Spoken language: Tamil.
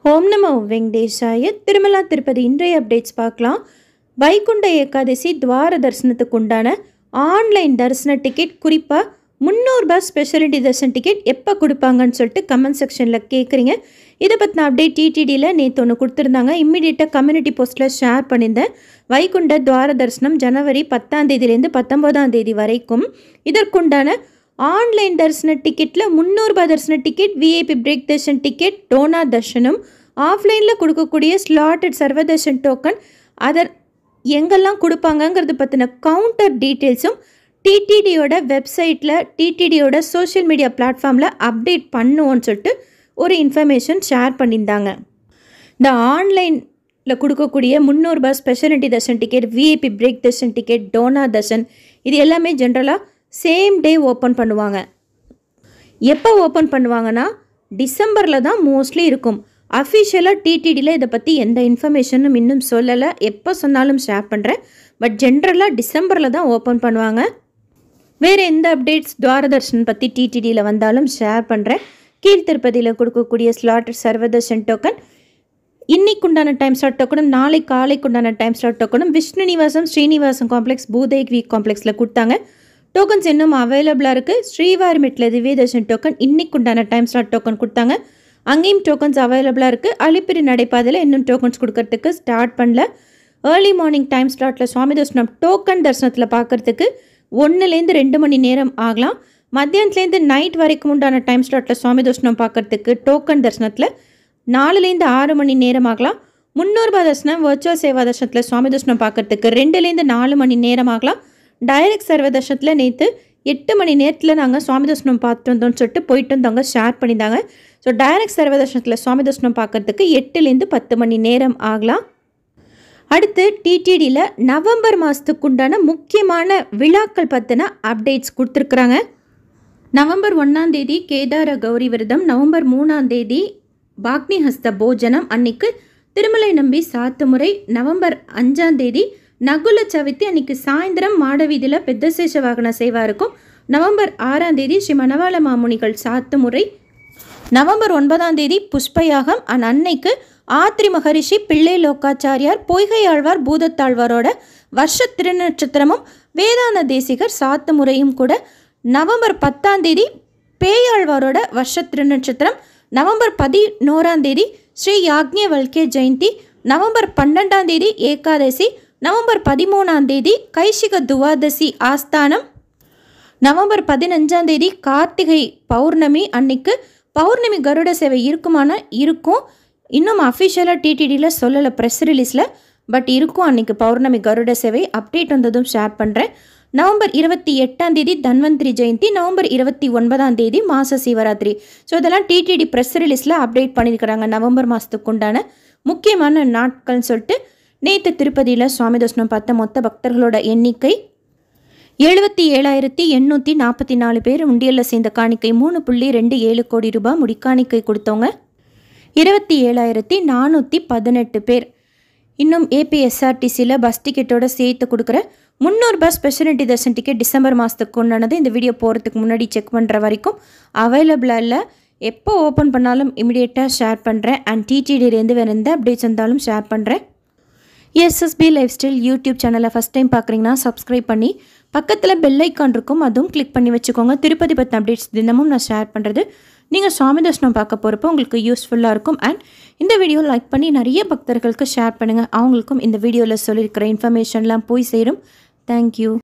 ஓம் நமோ வெங்கடேஷாய திருமலா திருப்பதி இன்றைய அப்டேட்ஸ் பார்க்கலாம் வைகுண்ட ஏகாதசி துவார தரிசனத்துக்கு உண்டான ஆன்லைன் தரிசன டிக்கெட் குறிப்பாக முந்நூறுபா ஸ்பெஷாலிட்டி தரிசன டிக்கெட் எப்போ கொடுப்பாங்கன்னு சொல்லிட்டு கமெண்ட் செக்ஷனில் கேட்குறீங்க இதை பற்றின அப்டேட் டிடிடியில் நேற்று ஒன்று கொடுத்துருந்தாங்க இம்மிடியேட்டாக கம்யூனிட்டி போஸ்ட்டில் ஷேர் பண்ணியிருந்தேன் வைகுண்ட துவார தரிசனம் ஜனவரி பத்தாம் தேதியிலேருந்து பத்தொம்போதாம் தேதி வரைக்கும் இதற்குண்டான ஆன்லைன் தரிசன டிக்கெட்டில் முந்நூறுபா தரிசன ticket VIP break darshan ticket டோனா தர்ஷனம் ஆஃப்லைனில் கொடுக்கக்கூடிய ஸ்லாட்டட் சர்வ தர்ஷன் டோக்கன் அதர் எங்கெல்லாம் கொடுப்பாங்கங்கிறது பற்றின கவுண்டர் டீட்டெயில்ஸும் டிடிடியோட வெப்சைட்டில் டிடிடியோட சோஷியல் மீடியா பிளாட்ஃபார்மில் அப்டேட் பண்ணுவோன்னு சொல்லிட்டு ஒரு இன்ஃபர்மேஷன் ஷேர் பண்ணியிருந்தாங்க இந்த ஆன்லைனில் கொடுக்கக்கூடிய முந்நூறுபா speciality darshan ticket VIP break darshan ticket டோனா தர்ஷன் இது எல்லாமே ஜென்ரலாக சேம் டே ஓப்பன் பண்ணுவாங்க எப்போ ஓப்பன் பண்ணுவாங்கன்னா டிசம்பரில் தான் மோஸ்ட்லி இருக்கும் அஃபிஷியலாக டிடிடியில் இதை பற்றி எந்த இன்ஃபர்மேஷனும் இன்னும் சொல்லலை எப்போ சொன்னாலும் ஷேர் பண்ணுறேன் பட் ஜென்ரலாக டிசம்பரில் தான் ஓப்பன் பண்ணுவாங்க வேறு எந்த அப்டேட்ஸ் துவாரதர்ஷன் பற்றி டிடிடியில் வந்தாலும் ஷேர் பண்ணுறேன் கீழ் திருப்பதியில் கொடுக்கக்கூடிய ஸ்லாட்டட் சர்வதர்ஷன் டோக்கன் இன்னைக்கு உண்டான டைம் ஸ்லாட் டோக்கனும் நாளை காலைக்கு உண்டான டைம் ஸ்லாட் டோக்கனும் விஷ்ணு நிவாசம் ஸ்ரீனிவாசம் காம்ப்ளெக்ஸ் பூதேக் வீக் காம்ப்ளெக்ஸில் கொடுத்தாங்க டோக்கன்ஸ் இன்னும் அவைலபிளாக இருக்குது ஸ்ரீவாரிமெட்டில் திவ்யதர்ஷன் டோக்கன் இன்னைக்கு உண்டான டைம் ஸ்லாட் டோக்கன் கொடுத்தாங்க அங்கேயும் டோக்கன்ஸ் அவைலபிளாக இருக்குது அலிப்பிரி நடைபாதையில் இன்னும் டோக்கன்ஸ் கொடுக்கறதுக்கு ஸ்டார்ட் பண்ணல ஏர்லி மார்னிங் டைம் ஸ்லாட்டில் சுவாமி தர்சனம் டோக்கன் தரிசனத்தில் பார்க்குறதுக்கு ஒன்றுலேருந்து ரெண்டு மணி நேரம் ஆகலாம் மத்தியானத்துலேருந்து நைட் வரைக்கும் உண்டான டைம் ஸ்லாட்டில் சுவாமி தர்சனம் பார்க்குறதுக்கு டோக்கன் தரிசனத்தில் நாலுலேருந்து ஆறு மணி நேரம் ஆகலாம் முந்நூறுபா தர்சனம் வர்ச்சுவல் சேவா தர்சனத்தில் சுவாமி தர்சனம் பார்க்குறதுக்கு ரெண்டுலேருந்து நாலு மணி நேரம் ஆகலாம் டைரக்ட் சர்வ தர்ஷனத்தில் நேற்று எட்டு மணி நேரத்தில் நாங்கள் சுவாமி தர்சனம் பார்த்துட்டு வந்தோம்னு சொல்லிட்டு போயிட்டு வந்தவங்க ஷேர் பண்ணியிருந்தாங்க ஸோ டைரக்ட் சர்வ தர்ஷனத்தில் சுவாமி தர்சனம் பார்க்கறதுக்கு எட்டுலேருந்து பத்து மணி நேரம் ஆகலாம் அடுத்து டிடிடியில் நவம்பர் மாதத்துக்கு உண்டான முக்கியமான விழாக்கள் பற்றின அப்டேட்ஸ் கொடுத்துருக்குறாங்க நவம்பர் ஒன்றாம் தேதி கேதார கௌரி விரதம் நவம்பர் மூணாம் தேதி பாக்னிஹஸ்த போஜனம் அன்னைக்கு திருமலை நம்பி சாத்து முறை நவம்பர் அஞ்சாம் தேதி நகுல சவித்தி அன்னைக்கு சாயந்தரம் மாடவீதியில் பெத்தசேஷ வாகன சேவா இருக்கும் நவம்பர் ஆறாம் தேதி ஸ்ரீ மணவாள மாமுனிகள் சாத்து முறை நவம்பர் ஒன்பதாம் தேதி புஷ்பயாகம் அண்ட் அன்னைக்கு ஆத்ரி மகரிஷி பிள்ளை லோக்காச்சாரியார் பொய்கை ஆழ்வார் பூதத்தாழ்வாரோட வருஷ திருநட்சத்திரமும் வேதாந்த தேசிகர் சாத்து முறையும் கூட நவம்பர் பத்தாம் தேதி பேயாழ்வாரோட வருஷ திருநட்சத்திரம் நவம்பர் பதினோராம் தேதி ஸ்ரீ யாக்ஞவல்கே ஜெயந்தி நவம்பர் பன்னெண்டாம் தேதி ஏகாதசி நவம்பர் பதிமூணாம் தேதி கைஷிக துவாதசி ஆஸ்தானம் நவம்பர் பதினஞ்சாம் தேதி கார்த்திகை பௌர்ணமி அன்னைக்கு பௌர்ணமி கருட சேவை இருக்குமானா இருக்கும் இன்னும் அஃபிஷியலாக டிடிடியில் சொல்லலை ப்ரெஸ் ரிலீஸில் பட் இருக்கும் அன்னைக்கு பௌர்ணமி கருட சேவை அப்டேட் வந்ததும் ஷேர் பண்ணுறேன் நவம்பர் இருபத்தி எட்டாம் தேதி தன்வந்திரி ஜெயந்தி நவம்பர் இருபத்தி ஒன்பதாம் தேதி மாச சிவராத்திரி ஸோ இதெல்லாம் டிடிடி ப்ரெஸ் ரிலீஸில் அப்டேட் பண்ணியிருக்கிறாங்க நவம்பர் மாதத்துக்கு உண்டான முக்கியமான நாட்கள்னு சொல்லிட்டு நேற்று திருப்பதியில் சுவாமி தர்சனம் பார்த்த மொத்த பக்தர்களோட எண்ணிக்கை எழுபத்தி ஏழாயிரத்தி எண்ணூற்றி நாற்பத்தி நாலு பேர் உண்டியலில் சேர்ந்த காணிக்கை மூணு புள்ளி ரெண்டு ஏழு கோடி ரூபாய் முடிக்காணிக்கை கொடுத்தவங்க இருபத்தி ஏழாயிரத்தி நானூற்றி பதினெட்டு பேர் இன்னும் ஏபிஎஸ்ஆர்டிசியில் பஸ் டிக்கெட்டோட சேர்த்து கொடுக்குற முந்நூறுபா ஸ்பெஷாலிட்டி தர்ஷன் டிக்கெட் டிசம்பர் மாதத்துக்கு உண்டானது இந்த வீடியோ போகிறதுக்கு முன்னாடி செக் பண்ணுற வரைக்கும் அவைலபிளாக இல்லை எப்போ ஓப்பன் பண்ணாலும் இமிடியேட்டாக ஷேர் பண்ணுறேன் அண்ட் டிடிடியிலேருந்து வேறு எந்த அப்டேட்ஸ் இருந்தாலும் ஷேர் பண்ணுறேன் எஸ்எஸ்பி லைஃப் ஸ்டைல் யூடியூப் சேனலை ஃபஸ்ட் டைம் பார்க்குறீங்கன்னா சப்ஸ்கிரைப் பண்ணி பக்கத்தில் பெல் ஐக்கான் இருக்கும் அதுவும் கிளிக் பண்ணி வச்சுக்கோங்க திருப்பதி பற்றி அப்டேட்ஸ் தினமும் நான் ஷேர் பண்ணுறது நீங்கள் சுவாமி தர்ஷனம் பார்க்க போகிறப்போ உங்களுக்கு யூஸ்ஃபுல்லாக இருக்கும் அண்ட் இந்த வீடியோ லைக் பண்ணி நிறைய பக்தர்களுக்கு ஷேர் பண்ணுங்கள் அவங்களுக்கும் இந்த வீடியோவில் சொல்லியிருக்கிற இன்ஃபர்மேஷன்லாம் போய் சேரும் தேங்க்யூ